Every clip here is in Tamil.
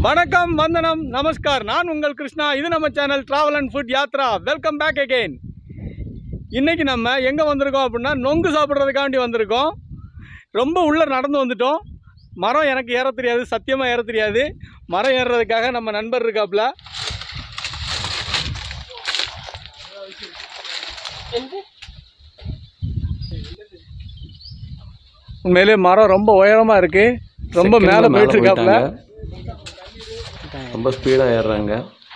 வணக்கம் வந்தனம் நமஸ்கார் நான் உங்கள் கிருஷ்ணா இது நம்ம channel travel and food Yatra welcome back again இன்னைக்கு நம்ம எங்கே வந்திருக்கோம் அப்படின்னா நொங்கு சாப்பிட்றதுக்காண்டி வந்திருக்கோம் ரொம்ப உள்ளே நடந்து வந்துட்டோம் மரம் எனக்கு ஏற தெரியாது சத்தியமாக ஏற தெரியாது மரம் ஏறுறதுக்காக நம்ம நண்பர் இருக்காப்புல உண்மையிலே மரம் ரொம்ப உயரமாக இருக்குது ரொம்ப Second மேலே மேல போயிட்டு இருக்காப்புல போயிட்டாங்க. ரொம்ப ஸ்பீடாக ஏறுறாங்க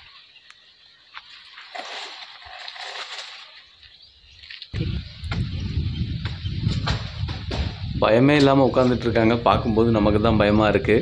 பயமே இல்லாமல் உட்காந்துட்டு இருக்காங்க பார்க்கும்போது நமக்கு தான் பயமாக இருக்கு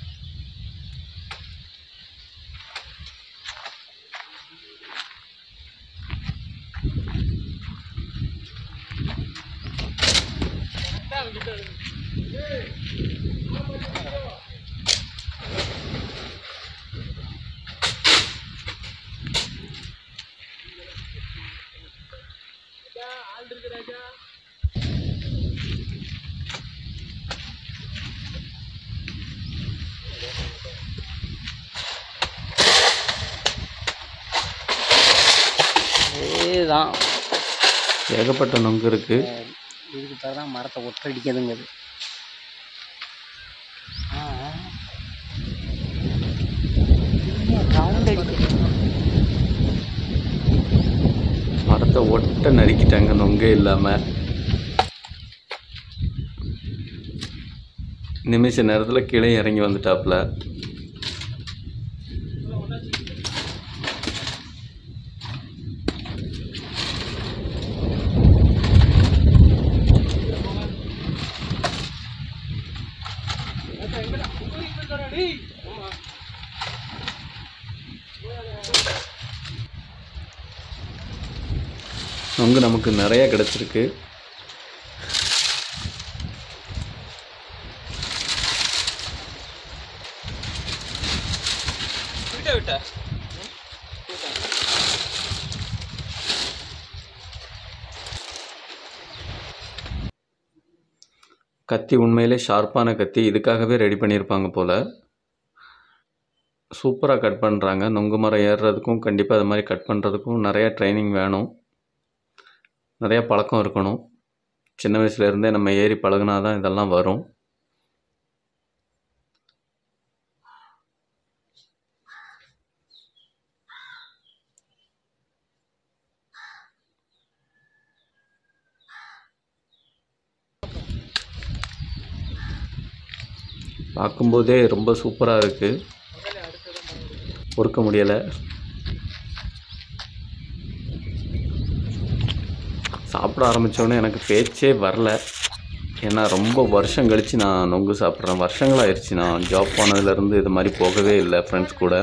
இதுதான் ஏகப்பட்ட நொங்கு இருக்கு இதுக்கு பேர் தான் மரத்தை ஒற்றடிக்கிறதுங்கிறது ரவுண்ட் அடிக்கிறது மரத்தை ஒட்ட நறுக்கிட்டாங்க நொங்கே இல்லாமல் நிமிஷ நேரத்தில் கீழே இறங்கி வந்துட்டாப்புல நொங்கு நமக்கு நிறைய கிடச்சிருக்கு கத்தி உண்மையிலே ஷார்ப்பான கத்தி இதுக்காகவே ரெடி பண்ணியிருப்பாங்க போல் சூப்பராக கட் பண்ணுறாங்க நொங்கு மரம் ஏறுறதுக்கும் கண்டிப்பாக அது மாதிரி கட் பண்ணுறதுக்கும் நிறையா ட்ரைனிங் வேணும் நிறையா பழக்கம் இருக்கணும் சின்ன வயசுலேருந்தே நம்ம ஏறி பழகுனா தான் இதெல்லாம் வரும் பார்க்கும்போதே ரொம்ப சூப்பராக இருக்குது பொறுக்க முடியலை சாப்பிட ஆரம்பித்தோடனே எனக்கு பேச்சே வரல ஏன்னா ரொம்ப வருஷம் கழித்து நான் நொங்கு சாப்பிட்றேன் வருஷங்களாயிருச்சு நான் ஜாப் போனதுலேருந்து இது மாதிரி போகவே இல்லை ஃப்ரெண்ட்ஸ் கூட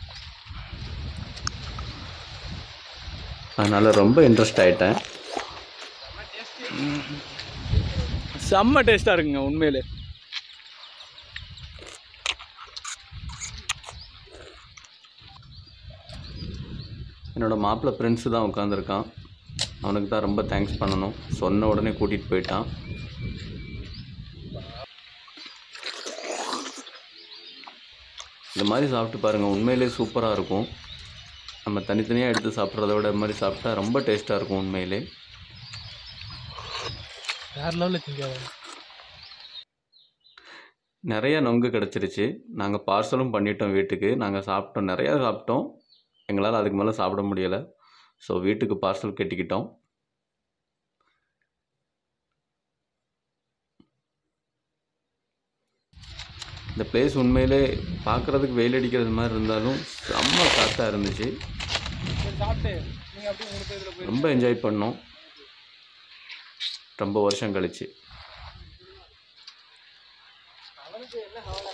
அதனால் ரொம்ப இன்ட்ரெஸ்ட் ஆகிட்டேன் செம்ம டேஸ்ட்டாக இருக்குங்க உண்மையிலே என்னோடய மாப்பிள்ளை ஃப்ரெண்ட்ஸு தான் உட்காந்துருக்கான் அவனுக்கு தான் ரொம்ப தேங்க்ஸ் பண்ணணும் சொன்ன உடனே கூட்டிகிட்டு போயிட்டான் இந்த மாதிரி சாப்பிட்டு பாருங்கள் உண்மையிலே சூப்பராக இருக்கும் நம்ம தனித்தனியாக எடுத்து சாப்பிட்றத விட இது மாதிரி சாப்பிட்டா ரொம்ப டேஸ்ட்டாக இருக்கும் உண்மையிலே வேறு லெவலில் திங்க நிறைய நொங்கு கிடச்சிருச்சு நாங்கள் பார்சலும் பண்ணிட்டோம் வீட்டுக்கு நாங்கள் சாப்பிட்டோம் நிறையா சாப்பிட்டோம் எங்களால் அதுக்கு மேலே சாப்பிட முடியலை ஸோ வீட்டுக்கு பார்சல் கட்டிக்கிட்டோம் இந்த பிளேஸ் உண்மையிலே பார்க்குறதுக்கு வெயில் அடிக்கிறது மாதிரி இருந்தாலும் செம்ம காற்றாக இருந்துச்சு சாப்பிட்டு நீங்கள் அப்படியே உங்களுக்கு இதில் போய் ரொம்ப என்ஜாய் பண்ணோம் ரொம்ப வருஷம் கழிச்சு அவனுக்கு என்ன கவலை